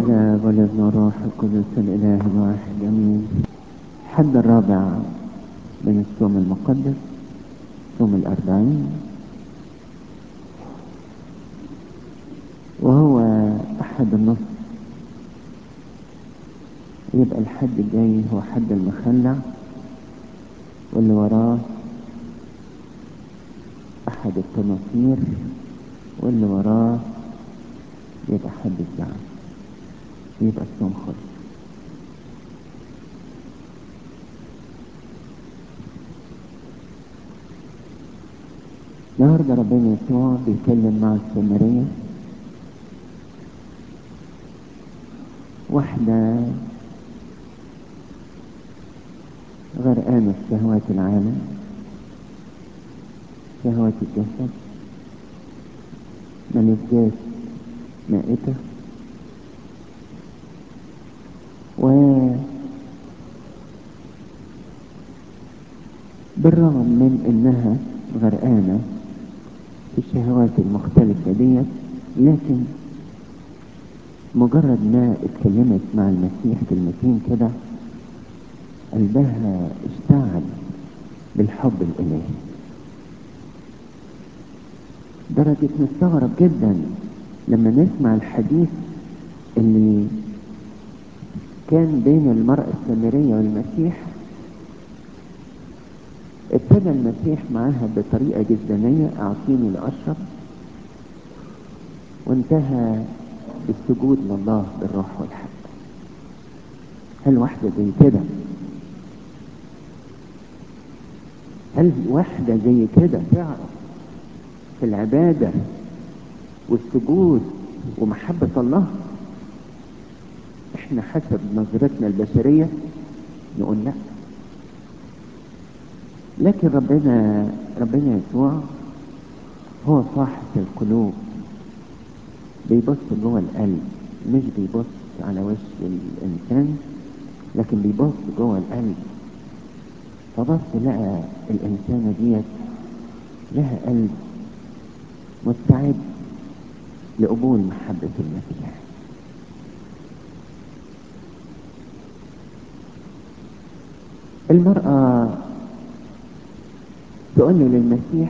الآب والابن والروح القدس الإله الواحد أمين الحد الرابع من الصوم المقدس صوم الأربعين وهو أحد النصف يبقى الحد الجاي هو حد المخلع واللي وراه أحد التناصير واللي وراه يبقى حد الزعم يبقى الصوم خلص النهارده ربنا يسوع بيتكلم مع السامرية واحدة غرقانة في شهوات العالم شهوات الجسد ملذات مائتة و بالرغم من انها غرقانة في الشهوات المختلفة ديت لكن مجرد ما اتكلمت مع المسيح كلمتين كده قلبها اشتعل بالحب الالهي درجة نستغرب جدا لما نسمع الحديث اللي كان بين المرأة السامرية والمسيح ابتدى المسيح معاها بطريقة جدانية اعطيني لاشرب وانتهى بالسجود لله بالروح والحق هل واحدة زي كده هل واحدة زي كده تعرف في العبادة والسجود ومحبة الله احنا حسب نظرتنا البشرية نقول لا لكن ربنا ربنا يسوع هو فاحص القلوب بيبص جوه القلب مش بيبص على وش الانسان لكن بيبص جوه القلب فبص لقى الانسانه ديت لها قلب مستعد لقبول محبه المسيح المراه تقول للمسيح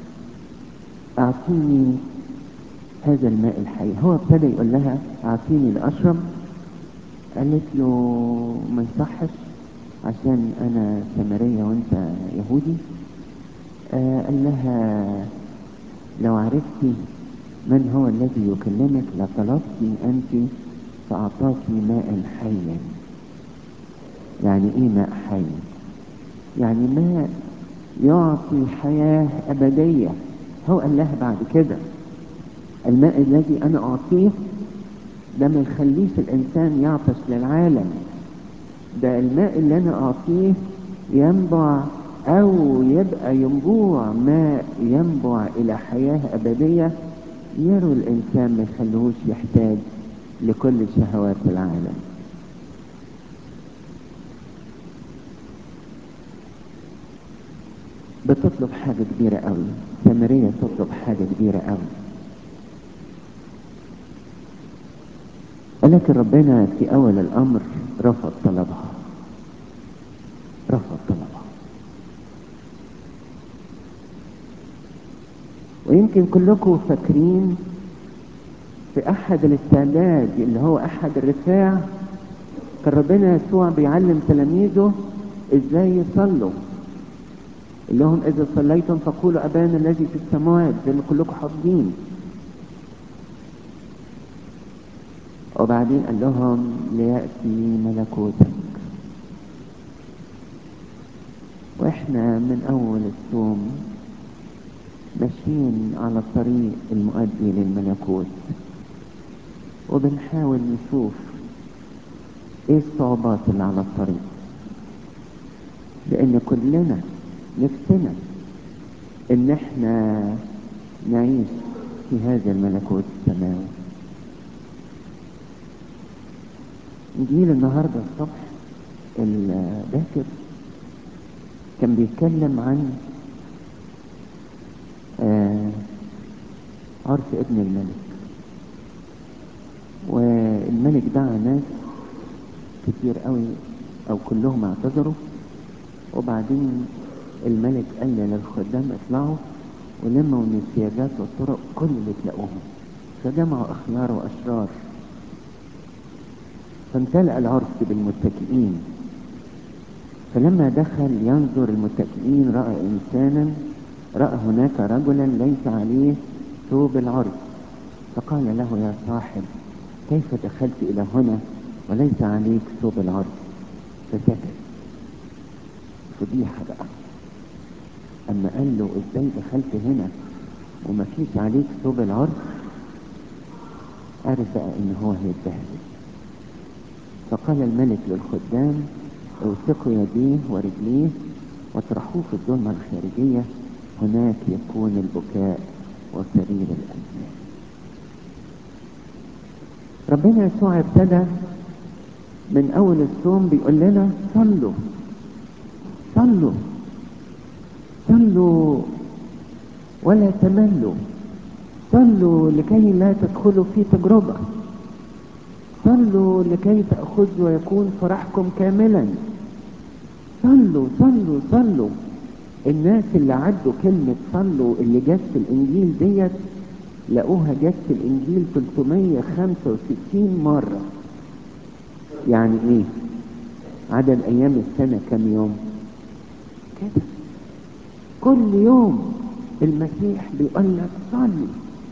اعطيني هذا الماء الحي هو ابتدى يقول لها اعطيني لاشرب قالت له ما يصحش عشان انا سامريه وانت يهودي آه قال لها لو عرفتي من هو الذي يكلمك لطلبتي انت فاعطاك ماء حيا يعني ايه ماء حي يعني ماء يعطي حياه ابديه هو قال لها بعد كده الماء الذي انا اعطيه ده ما يخليش الانسان يعطش للعالم ده الماء اللي انا اعطيه ينبع او يبقى ينبوع ماء ينبع الى حياة ابدية يروي الانسان ما يخليهوش يحتاج لكل شهوات العالم بتطلب حاجة كبيرة قوي سامرية تطلب حاجة كبيرة قوي ولكن ربنا في اول الامر رفض طلبها رفض طلبها ويمكن كلكم فاكرين في احد الاستعداد اللي هو احد الرفاع كان ربنا يسوع بيعلم تلاميذه ازاي يصلوا قال لهم اذا صليتم فقولوا ابانا الذي في السماوات زي ما كلكم حافظين وبعدين قال لهم ليأتي ملكوتك واحنا من اول الصوم ماشيين على الطريق المؤدي للملكوت وبنحاول نشوف ايه الصعوبات اللي على الطريق لان كلنا نفسنا ان احنا نعيش في هذا الملكوت السماوي انجيل النهارده الصبح الباكر كان بيتكلم عن آه عرس ابن الملك الملك دعا ناس كتير قوي او كلهم اعتذروا وبعدين الملك قال للخدام اطلعوا ولموا من السياجات والطرق كل اللي تلاقوهم فجمعوا اخيار واشرار فامتلأ العرس بالمتكئين فلما دخل ينظر المتكئين رأى إنسانا رأى هناك رجلا ليس عليه ثوب العرس فقال له يا صاحب كيف دخلت إلى هنا وليس عليك ثوب العرس فسكت فضيحة بقى أما قال له إزاي دخلت هنا وما فيش عليك ثوب العرس عرف بقى إن هو هيتبهدل فقال الملك للخدام اوثقوا يديه ورجليه واطرحوه في الظلمة الخارجية هناك يكون البكاء وسرير الأنفاس ربنا يسوع ابتدى من أول الصوم بيقول لنا صلوا صلوا صلوا ولا تملوا صلوا لكي لا تدخلوا في تجربة صلوا لكي تأخذوا ويكون فرحكم كاملا صلوا صلوا صلوا الناس اللي عدوا كلمة صلوا اللي جت في الإنجيل ديت لقوها جت في الإنجيل 365 مرة يعني إيه؟ عدد أيام السنة كم يوم؟ كده كل يوم المسيح بيقول لك صلي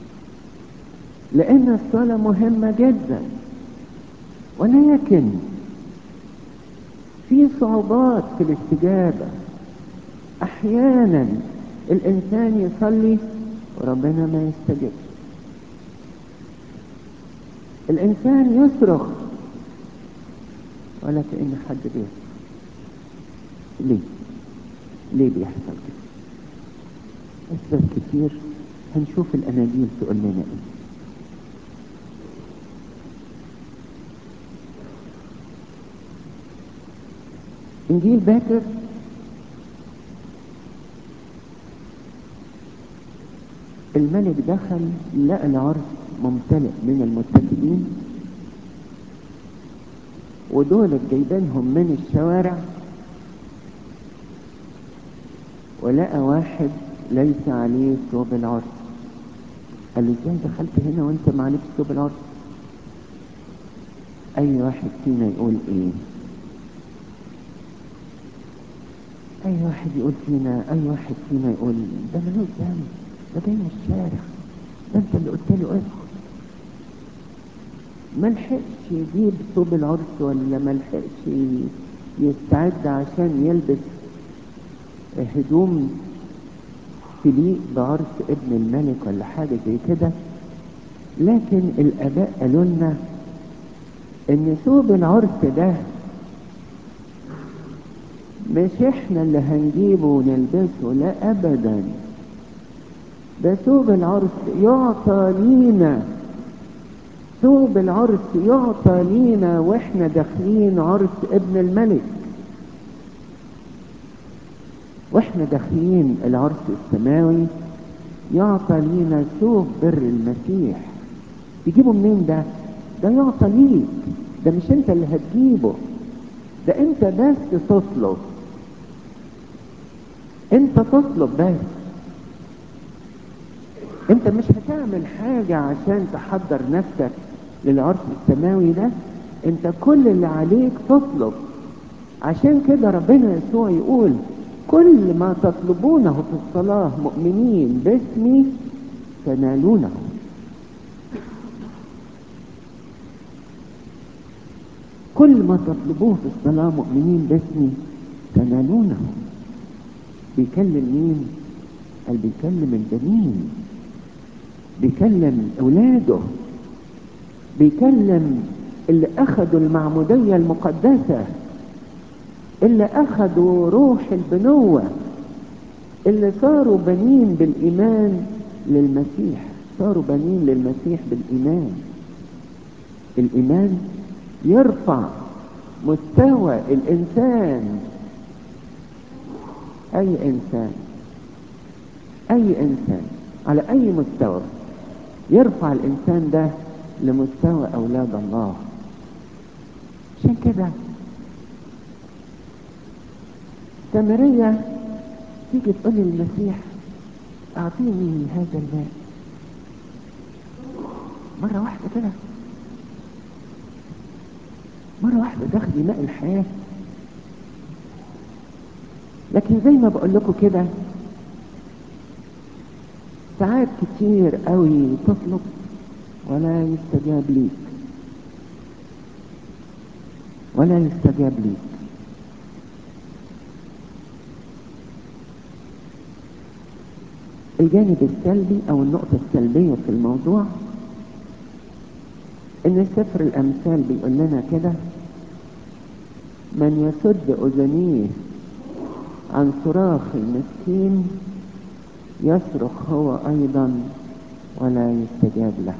لأن الصلاة مهمة جدا ولكن في صعوبات في الاستجابة أحيانا الإنسان يصلي وربنا ما يستجبش الإنسان يصرخ ولا كأن حد بيصرخ ليه؟ ليه بيحصل كده؟ أسباب كتير هنشوف الأناجيل تقول لنا إيه انجيل باكر الملك دخل لقى العرس ممتلئ من المتكئين ودول جايبينهم من الشوارع ولقى واحد ليس عليه ثوب العرس قال له ازاي دخلت هنا وانت ما عليكش ثوب العرس اي واحد فينا يقول ايه اي واحد يقول فينا اي واحد فينا يقول ده ملوش ذنب ده جاي من الشارع ده انت اللي قلت له ادخل ما لحقش يجيب ثوب العرس ولا ما لحقش يستعد عشان يلبس هدوم تليق بعرس ابن الملك ولا حاجة زي كده لكن الآباء قالوا لنا إن ثوب العرس ده مش احنا اللي هنجيبه ونلبسه لا ابدا ده ثوب العرس يعطى لينا ثوب العرس يعطى لينا واحنا داخلين عرس ابن الملك واحنا داخلين العرس السماوي يعطى لينا ثوب بر المسيح تجيبه منين ده ده يعطى ليك ده مش انت اللي هتجيبه ده انت بس تطلب انت تطلب بس انت مش هتعمل حاجة عشان تحضر نفسك للعرس السماوي ده انت كل اللي عليك تطلب عشان كده ربنا يسوع يقول كل ما تطلبونه في الصلاة مؤمنين باسمي تنالونه كل ما تطلبوه في الصلاة مؤمنين باسمي تنالونه بيكلم مين قال بيكلم البنين بيكلم اولاده بيكلم اللي اخذوا المعمودية المقدسة اللي اخذوا روح البنوة اللي صاروا بنين بالايمان للمسيح صاروا بنين للمسيح بالايمان الايمان يرفع مستوى الانسان اي انسان اي انسان على اي مستوى يرفع الانسان ده لمستوى اولاد الله كده سامرية تيجي تقول للمسيح اعطيني هذا الماء مرة واحدة كده مرة واحدة تاخدي ماء الحياة لكن زي ما بقول لكم كده ساعات كتير قوي تطلب ولا يستجاب ليك ولا يستجاب ليك الجانب السلبي او النقطة السلبية في الموضوع ان سفر الامثال بيقول لنا كده من يسد اذنيه عن صراخ المسكين يصرخ هو ايضا ولا يستجاب له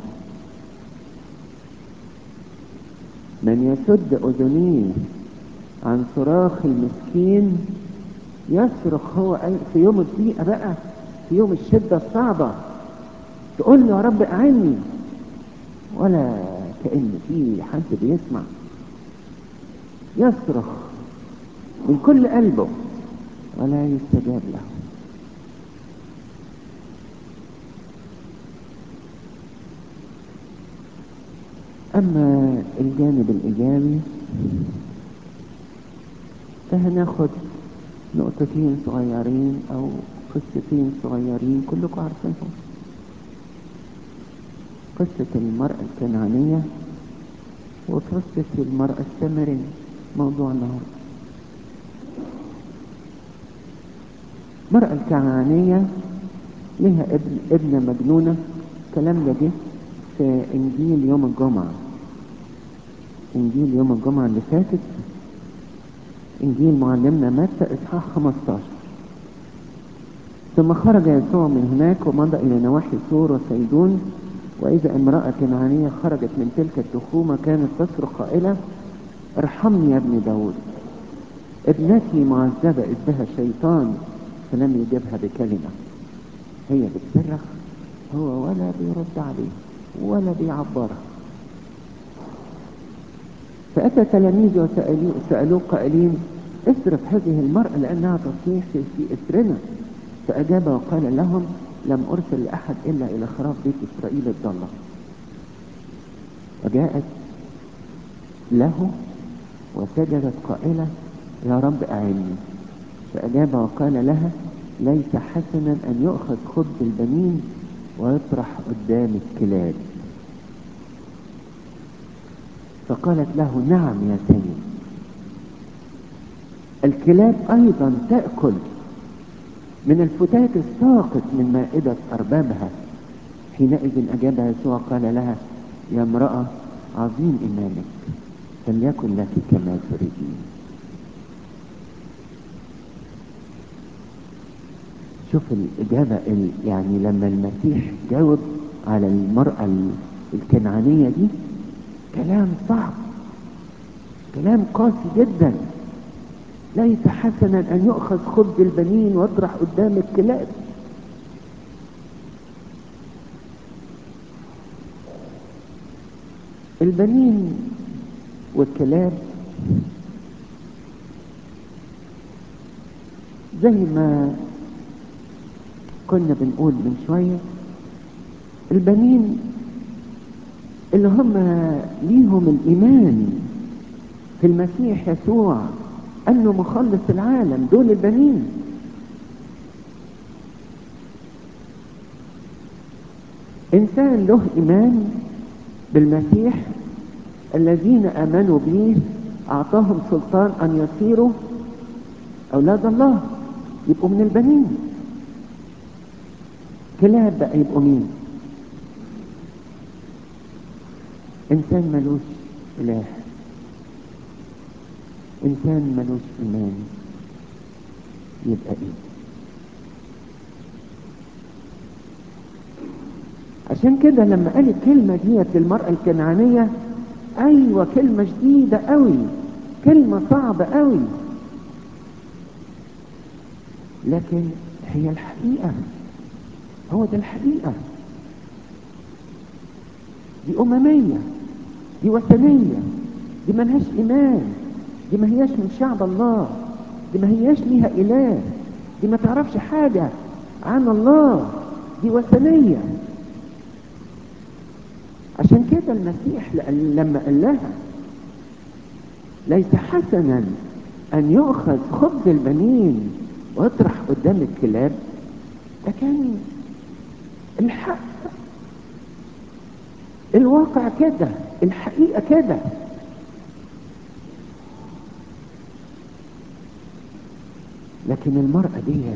من يسد اذنيه عن صراخ المسكين يصرخ هو أي في يوم الضيقه بقى في يوم الشده الصعبه تقول له يا رب اعني ولا كأن في حد بيسمع يصرخ من كل قلبه ولا يستجاب له أما الجانب الإيجابي فهناخد نقطتين صغيرين أو قصتين صغيرين كلكم عارفينهم قصة المرأة الكنعانية وقصة المرأة السامرية موضوع النهاردة المرأة الكنعانية لها ابن ابنة مجنونة الكلام ده جه في انجيل يوم الجمعة انجيل يوم الجمعة اللي فاتت انجيل معلمنا متى اصحاح 15 ثم خرج يسوع من هناك ومضى الى نواحي سور وسيدون واذا امرأة كنعانية خرجت من تلك التخومة كانت تصرخ قائلة ارحمني يا ابن داود ابنتي معذبة اذ بها شيطان فلم يجبها بكلمة هي بتصرخ هو ولا بيرد عليه ولا بيعبرها فأتى تلاميذه وسألوه قائلين اصرف هذه المرأة لأنها تصيح في, في إثرنا فأجاب وقال لهم لم أرسل لأحد إلا إلى خراف بيت إسرائيل الضالة وجاءت له وسجدت قائلة يا رب أعني فأجاب وقال لها ليس حسنا أن يؤخذ خبز البنين ويطرح قدام الكلاب فقالت له نعم يا سيد الكلاب أيضا تأكل من الفتات الساقط من مائدة أربابها حينئذ أجاب يسوع قال لها يا امرأة عظيم إيمانك فليكن لك كما تريدين شوف الإجابة ال... يعني لما المسيح جاوب على المرأة الكنعانية دي كلام صعب كلام قاسي جدا ليس حسنا أن يؤخذ خبز البنين واطرح قدام الكلاب البنين والكلاب زي ما كنا بنقول من شوية البنين اللي هم ليهم الإيمان في المسيح يسوع أنه مخلص العالم دول البنين إنسان له إيمان بالمسيح الذين آمنوا به أعطاهم سلطان أن يصيروا أولاد الله يبقوا من البنين كلاب بقى يبقوا مين انسان ملوش اله انسان ملوش ايمان يبقى ايه عشان كده لما قال الكلمة ديت للمرأة الكنعانية ايوه كلمة شديدة قوي كلمة صعبة قوي لكن هي الحقيقة هو ده الحقيقة دي أممية دي وثنية دي ملهاش ايمان دي ما هياش من شعب الله دي ما هياش ليها اله دي ما تعرفش حاجة عن الله دي وثنية عشان كده المسيح لما قال لها ليس حسنا ان يؤخذ خبز البنين ويطرح قدام الكلاب ده كان الحق الواقع كده الحقيقة كده لكن المرأة ديت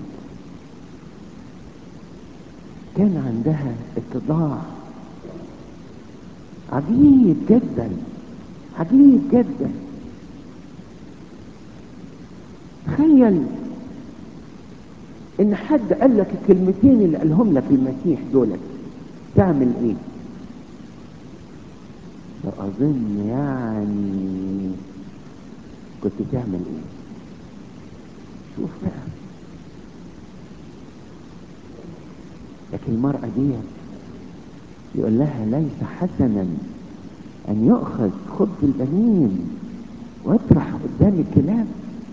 كان عندها اتضاع عجيب جدا عجيب جدا تخيل ان حد قال لك الكلمتين اللي قالهم لك المسيح دولت تعمل ايه فاظن يعني كنت تعمل ايه شوف بقى لكن المرأة دي يقول لها ليس حسنا ان يؤخذ خبز البنين واطرح قدام الكلاب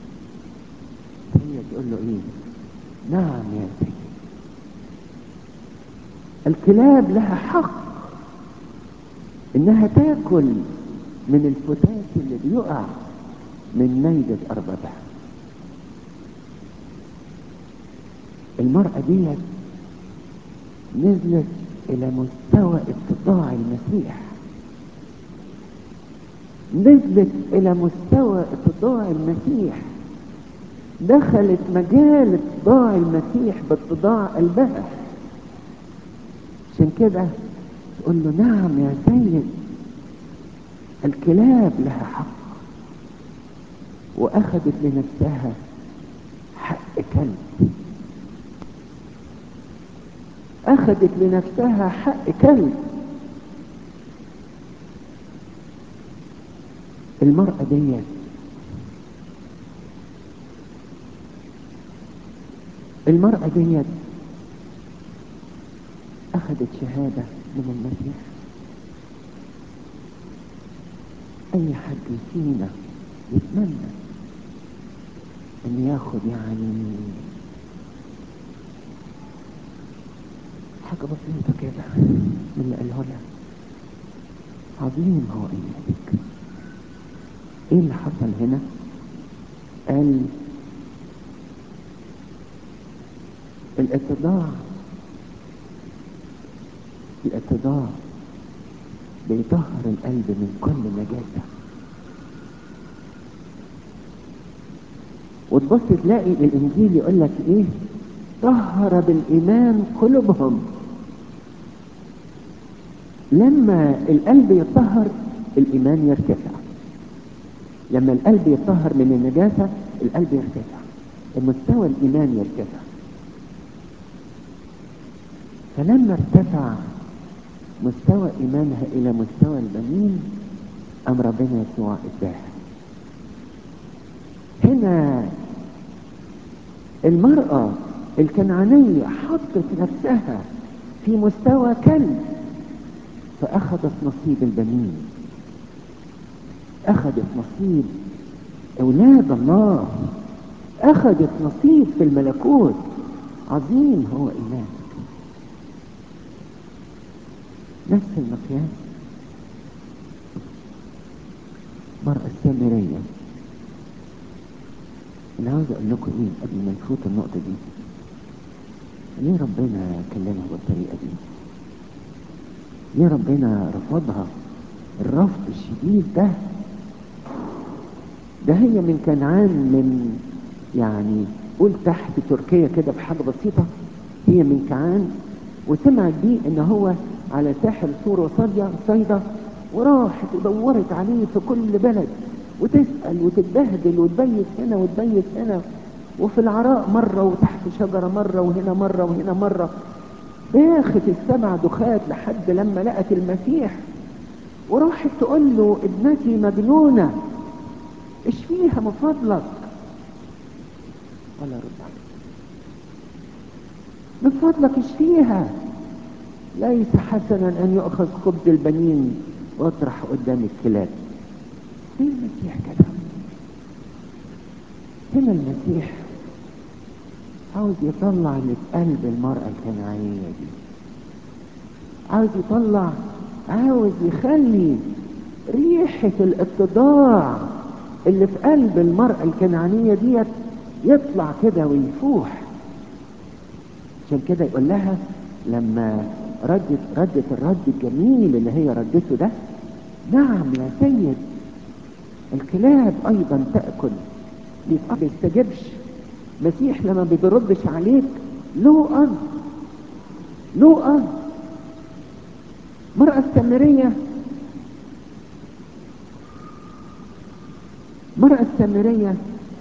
هي تقول له ايه نعم يا سيدي الكلاب لها حق انها تاكل من الفتات اللي بيقع من ميدة اربابها المرأة ديت نزلت الى مستوى اتضاع المسيح نزلت الى مستوى اتضاع المسيح دخلت مجال اتضاع المسيح باتضاع قلبها عشان كده تقول له نعم يا سيد الكلاب لها حق واخذت لنفسها حق كلب اخذت لنفسها حق كلب المرأة ديت المرأة ديت أخذت شهادة من المسيح أي حد فينا يتمنى أن ياخد يعني حاجة بسيطة كده من اللي قاله لها عظيم هو إيمانك إيه اللي حصل هنا؟ قال الاتضاع الاتضاع بيطهر القلب من كل نجاسة وتبص تلاقي الانجيل يقول لك ايه طهر بالايمان قلوبهم لما القلب يطهر الايمان يرتفع لما القلب يطهر من النجاسة القلب يرتفع مستوى الايمان يرتفع فلما ارتفع مستوى ايمانها الى مستوى البنين ام ربنا يسوع اداها هنا المرأة الكنعانية حطت نفسها في مستوى كلب فأخذت نصيب البنين أخذت نصيب أولاد الله أخذت نصيب في الملكوت عظيم هو إيمانك نفس المقياس مرأة السامرية أنا عاوز أقول لكم إيه قبل ما نفوت النقطة دي ليه ربنا كلمها بالطريقة دي؟ ليه ربنا رفضها الرفض الشديد ده؟ ده هي من كنعان من يعني قول تحت تركيا كده بحاجة بسيطة هي من كنعان وسمعت بيه ان هو على ساحل سور وصيدا صيدا وراحت ودورت عليه في كل بلد وتسأل وتتبهدل وتبيت هنا وتبيت هنا وفي العراء مرة وتحت شجرة مرة وهنا مرة وهنا مرة باخت السبع دخات لحد لما لقت المسيح وراحت تقول له ابنتي مجنونة اشفيها من فضلك ولا رد عليه من فضلك اشفيها ليس حسنا ان يؤخذ خبز البنين واطرح قدام الكلاب ليه المسيح كده هنا المسيح عاوز يطلع اللي في قلب المرأة الكنعانية دي عاوز يطلع عاوز يخلي ريحة الاتضاع اللي في قلب المرأة الكنعانية ديت يطلع كده ويفوح عشان كده يقول لها لما ردت ردت الرد الجميل اللي هي ردته ده نعم يا سيد الكلاب ايضا تاكل ما بيستجبش مسيح لما بيردش عليك له قصد له قصد مرأة السامرية مرأة السامرية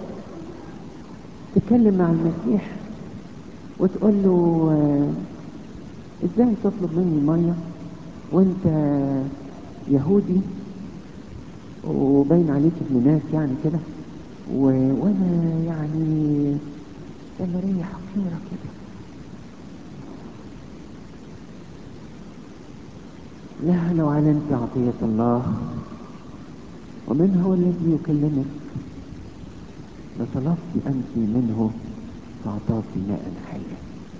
تتكلم مع المسيح وتقول له آه، ازاي تطلب مني ميه وانت يهودي وباين عليك ابن ناس يعني كده و- وانا يعني سامرية حقيرة كده لها لو علمت عطية الله ومن هو الذي يكلمك لطلبت أنت منه فأعطاك ماء حيا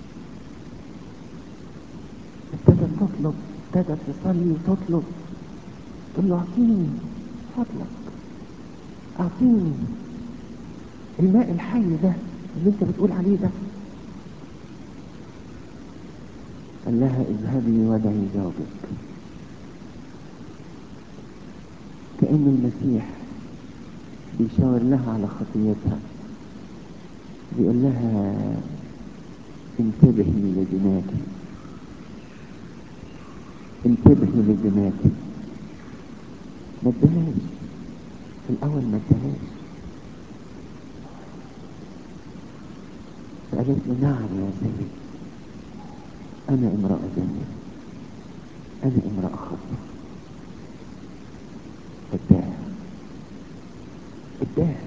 ابتدت تطلب ابتدت تصلي وتطلب تقول له اعطيني فضلك اعطيني الماء الحي ده اللي انت بتقول عليه ده قال لها اذهبي ودعي زوجك كأن المسيح بيشاور لها على خطيتها بيقول لها انتبهي لزناكي انتبهي لزناكي ما ادهاش في الاول ما ادهاش فقالت له نعم يا سيدي انا امرأة زانية انا امرأة خاطئة اداها اداها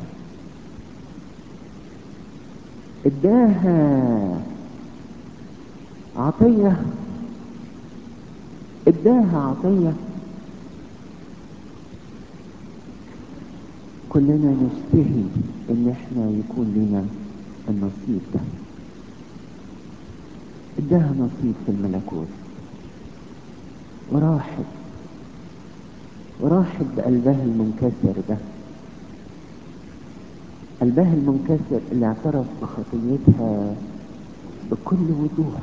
اداها عطية اداها عطية كلنا نشتهي ان احنا يكون لنا النصيب ده اداها نصيب في الملكوت وراحت وراحت بقلبها المنكسر ده قلبها المنكسر اللي اعترف بخطيتها بكل وضوح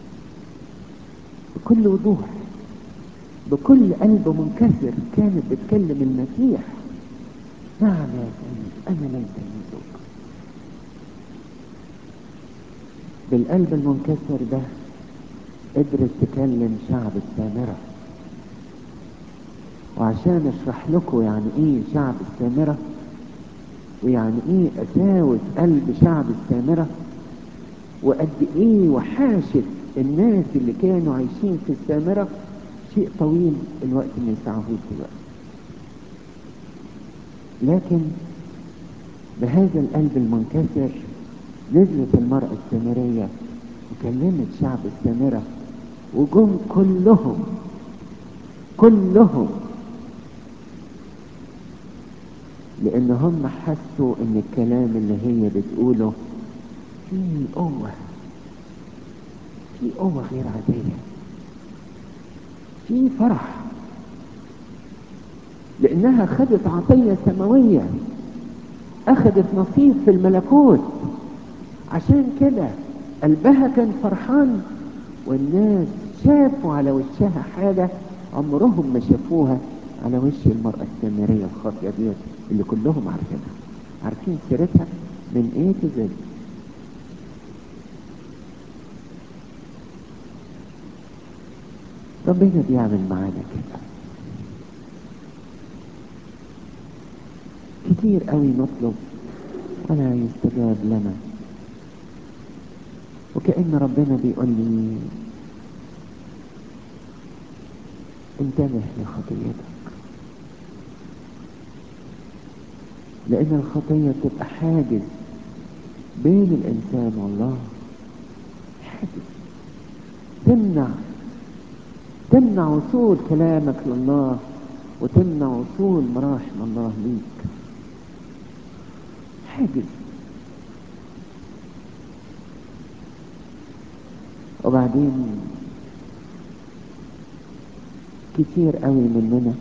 بكل وضوح بكل قلب منكسر كانت بتكلم المسيح نعم يا سيد انا ليس لي زوج بالقلب المنكسر ده قدرت تكلم شعب السامرة وعشان اشرح لكم يعني ايه شعب السامرة ويعني ايه اساوس قلب شعب السامرة وقد ايه وحاشة الناس اللي كانوا عايشين في السامرة شيء طويل الوقت ما يسعهوش دلوقتي لكن بهذا القلب المنكسر نزلت المرأة السامرية وكلمت شعب السامرة وجم كلهم كلهم لان هم حسوا ان الكلام اللي هي بتقوله فيه قوة فيه قوة غير عادية فيه فرح لانها خدت عطية سماوية اخدت نصيب في الملكوت عشان كده قلبها كان فرحان والناس شافوا على وشها حاجة عمرهم ما شافوها على وش المرأة السامرية الخاطئة ديت اللي كلهم عارفينها عارفين سيرتها من ايه تو زد ربنا بيعمل معانا كده كتير قوي نطلب ولا يستجاب لنا وكأن ربنا بيقول لي انتبه لخطيتك لأن الخطية بتبقى حاجز بين الإنسان والله حاجز تمنع تمنع وصول كلامك لله وتمنع وصول مراحم الله ليك حاجز وبعدين كتير قوي مننا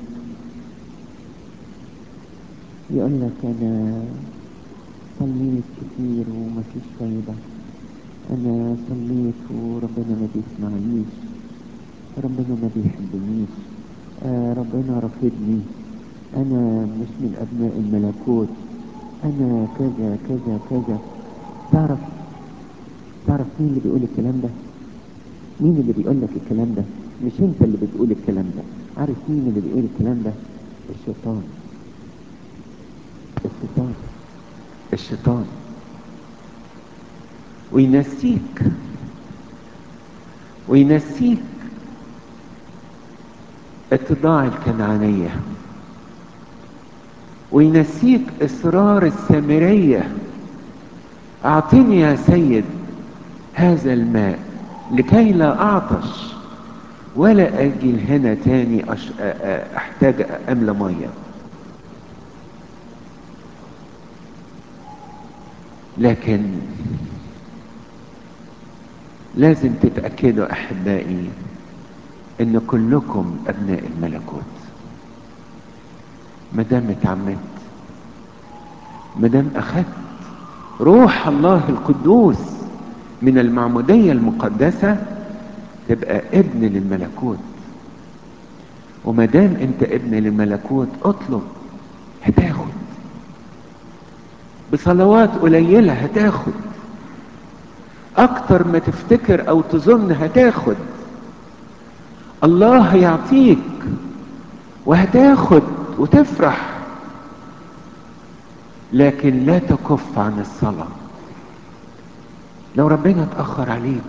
يقول لك انا صليت كتير ومفيش فايدة انا صليت وربنا ما بيسمعنيش ربنا ما بيحبنيش آه ربنا رافضني انا مش من ابناء الملكوت انا كذا كذا كذا تعرف تعرف مين اللي بيقول الكلام ده مين اللي بيقول لك الكلام ده مش انت اللي بتقول الكلام ده عارف مين اللي بيقول الكلام ده الشيطان الشيطان الشيطان وينسيك وينسيك اتضاع الكنعانية وينسيك إصرار السامرية أعطني يا سيد هذا الماء لكي لا أعطش ولا أجي هنا تاني أش... أحتاج أملى مية لكن لازم تتأكدوا أحبائي إن كلكم أبناء الملكوت مدام اتعمدت مدام أخذت روح الله القدوس من المعمودية المقدسة تبقى ابن للملكوت ومدام انت ابن للملكوت اطلب هتاخد بصلوات قليلة هتاخد اكتر ما تفتكر او تظن هتاخد الله يعطيك وهتاخد وتفرح لكن لا تكف عن الصلاة لو ربنا اتأخر عليك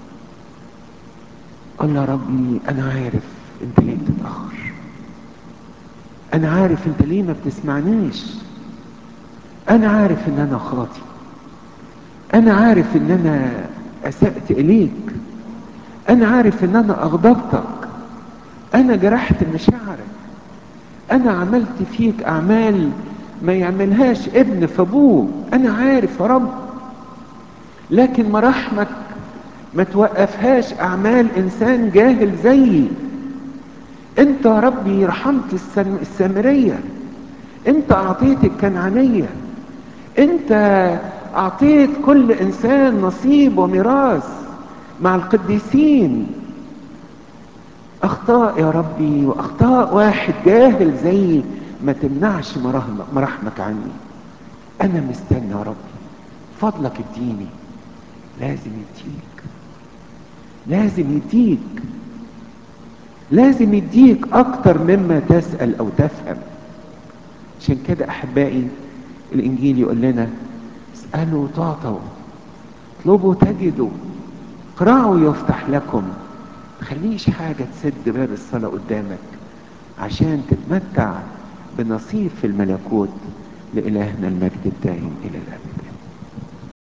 قل يا ربي انا عارف انت ليه بتتأخر انا عارف انت ليه ما بتسمعنيش انا عارف ان انا خاطي انا عارف ان انا اسأت اليك انا عارف ان انا اغضبتك انا جرحت مشاعرك انا عملت فيك اعمال ما يعملهاش ابن في ابوه انا عارف يا رب لكن مراحمك ما توقفهاش اعمال انسان جاهل زيي انت يا ربي رحمت السم... السامرية انت اعطيت الكنعانية انت اعطيت كل انسان نصيب وميراث مع القديسين اخطاء يا ربي واخطاء واحد جاهل زيي ما تمنعش مراحمك عني انا مستني يا ربي فضلك اديني لازم يديك لازم يديك لازم يديك اكتر مما تسأل او تفهم عشان كده احبائي الانجيل يقول لنا اسألوا تعطوا اطلبوا تجدوا اقرعوا يفتح لكم تخليش حاجة تسد باب الصلاة قدامك عشان تتمتع بنصيب في الملكوت لإلهنا المجد الدائم إلى الأبد